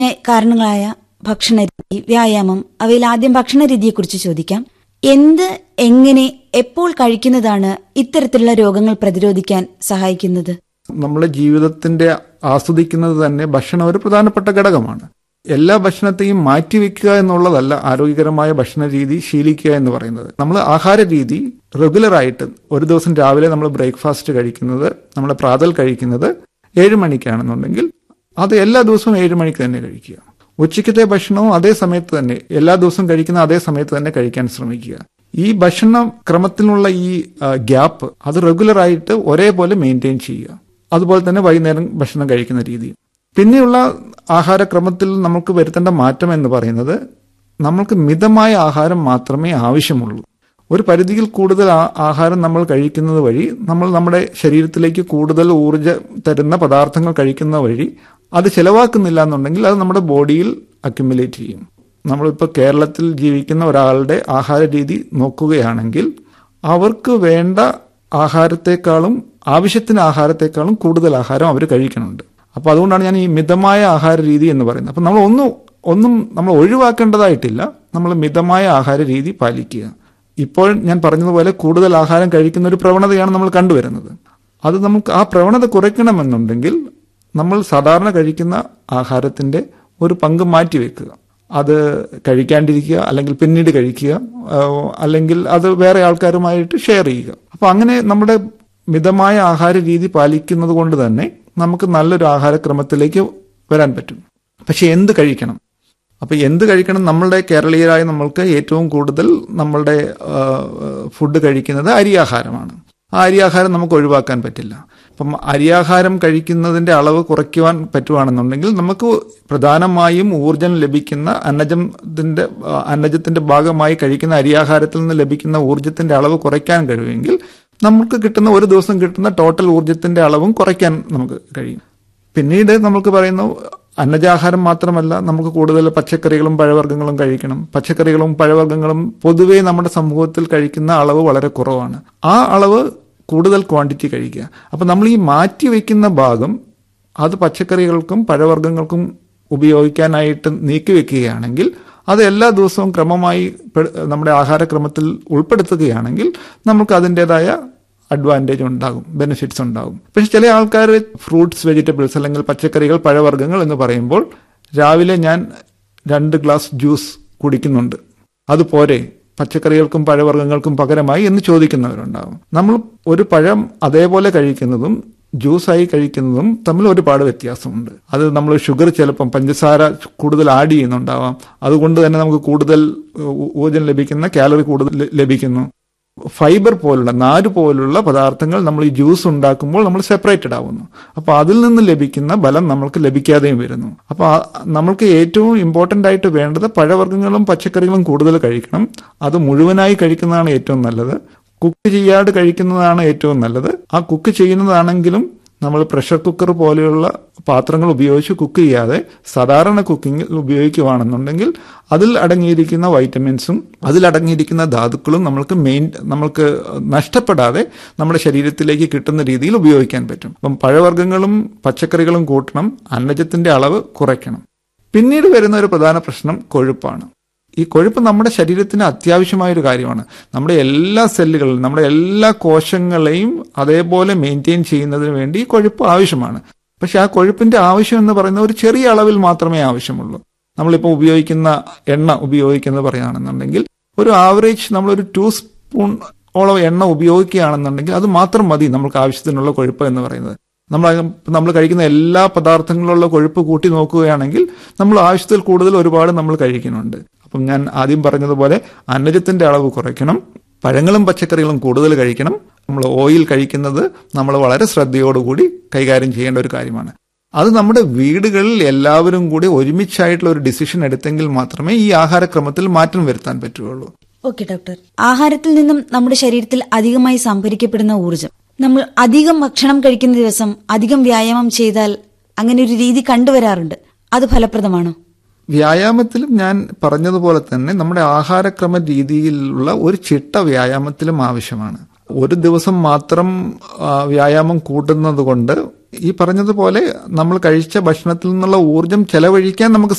കാരണങ്ങളായ ഭക്ഷണരീതി വ്യായാമം അവയിൽ ആദ്യം ഭക്ഷണരീതിയെക്കുറിച്ച് ചോദിക്കാം എന്ത് എങ്ങനെ എപ്പോൾ കഴിക്കുന്നതാണ് ഇത്തരത്തിലുള്ള രോഗങ്ങൾ പ്രതിരോധിക്കാൻ സഹായിക്കുന്നത് നമ്മുടെ ജീവിതത്തിന്റെ ആസ്വദിക്കുന്നത് തന്നെ ഭക്ഷണം ഒരു പ്രധാനപ്പെട്ട ഘടകമാണ് എല്ലാ ഭക്ഷണത്തെയും മാറ്റിവെക്കുക എന്നുള്ളതല്ല ആരോഗ്യകരമായ ഭക്ഷണ രീതി ശീലിക്കുക എന്ന് പറയുന്നത് നമ്മൾ ആഹാര രീതി റെഗുലർ ആയിട്ട് ഒരു ദിവസം രാവിലെ നമ്മൾ ബ്രേക്ക്ഫാസ്റ്റ് കഴിക്കുന്നത് നമ്മൾ പ്രാതൽ കഴിക്കുന്നത് ഏഴ് മണിക്കാണെന്നുണ്ടെങ്കിൽ അത് എല്ലാ ദിവസവും ഏഴ് മണിക്ക് തന്നെ കഴിക്കുക ഉച്ചയ്ക്കത്തെ ഭക്ഷണവും അതേ സമയത്ത് തന്നെ എല്ലാ ദിവസവും കഴിക്കുന്ന അതേ സമയത്ത് തന്നെ കഴിക്കാൻ ശ്രമിക്കുക ഈ ഭക്ഷണ ക്രമത്തിലുള്ള ഈ ഗ്യാപ്പ് അത് റെഗുലർ ആയിട്ട് ഒരേപോലെ മെയിൻറ്റെയിൻ ചെയ്യുക അതുപോലെ തന്നെ വൈകുന്നേരം ഭക്ഷണം കഴിക്കുന്ന രീതി പിന്നെയുള്ള ആഹാരക്രമത്തിൽ നമുക്ക് വരുത്തേണ്ട മാറ്റം എന്ന് പറയുന്നത് നമ്മൾക്ക് മിതമായ ആഹാരം മാത്രമേ ആവശ്യമുള്ളൂ ഒരു പരിധിയിൽ കൂടുതൽ ആഹാരം നമ്മൾ കഴിക്കുന്നത് വഴി നമ്മൾ നമ്മുടെ ശരീരത്തിലേക്ക് കൂടുതൽ ഊർജ തരുന്ന പദാർത്ഥങ്ങൾ കഴിക്കുന്ന വഴി അത് ചെലവാക്കുന്നില്ല എന്നുണ്ടെങ്കിൽ അത് നമ്മുടെ ബോഡിയിൽ അക്യുമുലേറ്റ് ചെയ്യും നമ്മളിപ്പോൾ കേരളത്തിൽ ജീവിക്കുന്ന ഒരാളുടെ ആഹാര രീതി നോക്കുകയാണെങ്കിൽ അവർക്ക് വേണ്ട ആഹാരത്തെക്കാളും ആവശ്യത്തിന് ആഹാരത്തെക്കാളും കൂടുതൽ ആഹാരം അവർ കഴിക്കുന്നുണ്ട് അപ്പോൾ അതുകൊണ്ടാണ് ഞാൻ ഈ മിതമായ ആഹാര രീതി എന്ന് പറയുന്നത് അപ്പം നമ്മൾ ഒന്നും ഒന്നും നമ്മൾ ഒഴിവാക്കേണ്ടതായിട്ടില്ല നമ്മൾ മിതമായ ആഹാര രീതി പാലിക്കുക ഇപ്പോൾ ഞാൻ പറഞ്ഞതുപോലെ കൂടുതൽ ആഹാരം കഴിക്കുന്ന ഒരു പ്രവണതയാണ് നമ്മൾ കണ്ടുവരുന്നത് അത് നമുക്ക് ആ പ്രവണത കുറയ്ക്കണമെന്നുണ്ടെങ്കിൽ നമ്മൾ സാധാരണ കഴിക്കുന്ന ആഹാരത്തിന്റെ ഒരു പങ്ക് മാറ്റിവെക്കുക അത് കഴിക്കാണ്ടിരിക്കുക അല്ലെങ്കിൽ പിന്നീട് കഴിക്കുക അല്ലെങ്കിൽ അത് വേറെ ആൾക്കാരുമായിട്ട് ഷെയർ ചെയ്യുക അപ്പൊ അങ്ങനെ നമ്മുടെ മിതമായ ആഹാര രീതി പാലിക്കുന്നത് കൊണ്ട് തന്നെ നമുക്ക് നല്ലൊരു ആഹാരക്രമത്തിലേക്ക് വരാൻ പറ്റും പക്ഷെ എന്ത് കഴിക്കണം അപ്പൊ എന്ത് കഴിക്കണം നമ്മളുടെ കേരളീയരായ നമ്മൾക്ക് ഏറ്റവും കൂടുതൽ നമ്മളുടെ ഫുഡ് കഴിക്കുന്നത് അരിയാഹാരമാണ് ആ അരിയാഹാരം നമുക്ക് ഒഴിവാക്കാൻ പറ്റില്ല അപ്പം അരിയാഹാരം കഴിക്കുന്നതിന്റെ അളവ് കുറയ്ക്കുവാൻ പറ്റുവാണെന്നുണ്ടെങ്കിൽ നമുക്ക് പ്രധാനമായും ഊർജം ലഭിക്കുന്ന അന്നജത്തിന്റെ അന്നജത്തിന്റെ ഭാഗമായി കഴിക്കുന്ന അരിയാഹാരത്തിൽ നിന്ന് ലഭിക്കുന്ന ഊർജത്തിന്റെ അളവ് കുറയ്ക്കാൻ കഴിയുമെങ്കിൽ നമുക്ക് കിട്ടുന്ന ഒരു ദിവസം കിട്ടുന്ന ടോട്ടൽ ഊർജത്തിന്റെ അളവും കുറയ്ക്കാൻ നമുക്ക് കഴിയും പിന്നീട് നമുക്ക് പറയുന്നു അന്നജാഹാരം മാത്രമല്ല നമുക്ക് കൂടുതൽ പച്ചക്കറികളും പഴവർഗ്ഗങ്ങളും കഴിക്കണം പച്ചക്കറികളും പഴവർഗ്ഗങ്ങളും പൊതുവേ നമ്മുടെ സമൂഹത്തിൽ കഴിക്കുന്ന അളവ് വളരെ കുറവാണ് ആ അളവ് കൂടുതൽ ക്വാണ്ടിറ്റി കഴിക്കുക അപ്പം നമ്മൾ ഈ മാറ്റി വയ്ക്കുന്ന ഭാഗം അത് പച്ചക്കറികൾക്കും പഴവർഗ്ഗങ്ങൾക്കും ഉപയോഗിക്കാനായിട്ട് നീക്കി വെക്കുകയാണെങ്കിൽ അത് എല്ലാ ദിവസവും ക്രമമായി നമ്മുടെ ആഹാരക്രമത്തിൽ ഉൾപ്പെടുത്തുകയാണെങ്കിൽ നമുക്ക് അതിൻ്റെതായ അഡ്വാൻറ്റേജ് ഉണ്ടാകും ബെനിഫിറ്റ്സ് ഉണ്ടാകും പക്ഷെ ചില ആൾക്കാർ ഫ്രൂട്ട്സ് വെജിറ്റബിൾസ് അല്ലെങ്കിൽ പച്ചക്കറികൾ പഴവർഗ്ഗങ്ങൾ എന്ന് പറയുമ്പോൾ രാവിലെ ഞാൻ രണ്ട് ഗ്ലാസ് ജ്യൂസ് കുടിക്കുന്നുണ്ട് അതുപോരെ പച്ചക്കറികൾക്കും പഴവർഗ്ഗങ്ങൾക്കും പകരമായി എന്ന് ചോദിക്കുന്നവരുണ്ടാകും നമ്മൾ ഒരു പഴം അതേപോലെ കഴിക്കുന്നതും ജ്യൂസായി കഴിക്കുന്നതും തമ്മിൽ ഒരുപാട് വ്യത്യാസമുണ്ട് അത് നമ്മൾ ഷുഗർ ചിലപ്പം പഞ്ചസാര കൂടുതൽ ആഡ് ചെയ്യുന്നുണ്ടാവാം അതുകൊണ്ട് തന്നെ നമുക്ക് കൂടുതൽ ഊർജം ലഭിക്കുന്ന കാലറി കൂടുതൽ ലഭിക്കുന്നു ഫൈബർ പോലുള്ള നാര് പോലുള്ള പദാർത്ഥങ്ങൾ നമ്മൾ ഈ ജ്യൂസ് ഉണ്ടാക്കുമ്പോൾ നമ്മൾ സെപ്പറേറ്റഡ് ആവുന്നു അപ്പോൾ അതിൽ നിന്ന് ലഭിക്കുന്ന ബലം നമ്മൾക്ക് ലഭിക്കാതെയും വരുന്നു അപ്പോൾ നമ്മൾക്ക് ഏറ്റവും ഇമ്പോർട്ടൻ്റ് ആയിട്ട് വേണ്ടത് പഴവർഗ്ഗങ്ങളും പച്ചക്കറികളും കൂടുതൽ കഴിക്കണം അത് മുഴുവനായി കഴിക്കുന്നതാണ് ഏറ്റവും നല്ലത് കുക്ക് ചെയ്യാതെ കഴിക്കുന്നതാണ് ഏറ്റവും നല്ലത് ആ കുക്ക് ചെയ്യുന്നതാണെങ്കിലും നമ്മൾ പ്രഷർ കുക്കർ പോലെയുള്ള പാത്രങ്ങൾ ഉപയോഗിച്ച് കുക്ക് ചെയ്യാതെ സാധാരണ കുക്കിങ്ങിൽ ഉപയോഗിക്കുകയാണെന്നുണ്ടെങ്കിൽ അതിൽ അടങ്ങിയിരിക്കുന്ന വൈറ്റമിൻസും അതിലടങ്ങിയിരിക്കുന്ന ധാതുക്കളും നമ്മൾക്ക് മെയിൻ നമ്മൾക്ക് നഷ്ടപ്പെടാതെ നമ്മുടെ ശരീരത്തിലേക്ക് കിട്ടുന്ന രീതിയിൽ ഉപയോഗിക്കാൻ പറ്റും അപ്പം പഴവർഗ്ഗങ്ങളും പച്ചക്കറികളും കൂട്ടണം അന്നജത്തിന്റെ അളവ് കുറയ്ക്കണം പിന്നീട് വരുന്ന ഒരു പ്രധാന പ്രശ്നം കൊഴുപ്പാണ് ഈ കൊഴുപ്പ് നമ്മുടെ ശരീരത്തിന് അത്യാവശ്യമായ ഒരു കാര്യമാണ് നമ്മുടെ എല്ലാ സെല്ലുകളും നമ്മുടെ എല്ലാ കോശങ്ങളെയും അതേപോലെ മെയിൻറ്റെയിൻ ചെയ്യുന്നതിന് വേണ്ടി ഈ കൊഴുപ്പ് ആവശ്യമാണ് പക്ഷെ ആ കൊഴുപ്പിന്റെ ആവശ്യം എന്ന് പറയുന്ന ഒരു ചെറിയ അളവിൽ മാത്രമേ ആവശ്യമുള്ളൂ നമ്മളിപ്പോൾ ഉപയോഗിക്കുന്ന എണ്ണ ഉപയോഗിക്കുന്നത് പറയുകയാണെന്നുണ്ടെങ്കിൽ ഒരു ആവറേജ് നമ്മളൊരു ടു സ്പൂൺ ഓളം എണ്ണ ഉപയോഗിക്കുകയാണെന്നുണ്ടെങ്കിൽ അത് മാത്രം മതി നമുക്ക് ആവശ്യത്തിനുള്ള കൊഴുപ്പ് എന്ന് പറയുന്നത് നമ്മൾ നമ്മൾ കഴിക്കുന്ന എല്ലാ പദാർത്ഥങ്ങളിലുള്ള കൊഴുപ്പ് കൂട്ടി നോക്കുകയാണെങ്കിൽ നമ്മൾ ആവശ്യത്തിൽ കൂടുതൽ ഒരുപാട് നമ്മൾ കഴിക്കുന്നുണ്ട് അപ്പം ഞാൻ ആദ്യം പറഞ്ഞതുപോലെ അന്നജത്തിന്റെ അളവ് കുറയ്ക്കണം പഴങ്ങളും പച്ചക്കറികളും കൂടുതൽ കഴിക്കണം നമ്മൾ ഓയിൽ കഴിക്കുന്നത് നമ്മൾ വളരെ ശ്രദ്ധയോടുകൂടി കൈകാര്യം ചെയ്യേണ്ട ഒരു കാര്യമാണ് അത് നമ്മുടെ വീടുകളിൽ എല്ലാവരും കൂടി ഒരുമിച്ചായിട്ടുള്ള ഒരു ഡിസിഷൻ എടുത്തെങ്കിൽ മാത്രമേ ഈ ആഹാരക്രമത്തിൽ മാറ്റം വരുത്താൻ പറ്റുകയുള്ളൂ ഓക്കെ ഡോക്ടർ ആഹാരത്തിൽ നിന്നും നമ്മുടെ ശരീരത്തിൽ അധികമായി സംഭരിക്കപ്പെടുന്ന ഊർജം നമ്മൾ അധികം ഭക്ഷണം കഴിക്കുന്ന ദിവസം അധികം വ്യായാമം ചെയ്താൽ അങ്ങനെ ഒരു രീതി കണ്ടുവരാറുണ്ട് അത് ഫലപ്രദമാണോ വ്യായാമത്തിലും ഞാൻ പറഞ്ഞതുപോലെ തന്നെ നമ്മുടെ ആഹാരക്രമ രീതിയിലുള്ള ഒരു ചിട്ട വ്യായാമത്തിലും ആവശ്യമാണ് ഒരു ദിവസം മാത്രം വ്യായാമം കൂട്ടുന്നത് കൊണ്ട് ഈ പറഞ്ഞതുപോലെ നമ്മൾ കഴിച്ച ഭക്ഷണത്തിൽ നിന്നുള്ള ഊർജം ചെലവഴിക്കാൻ നമുക്ക്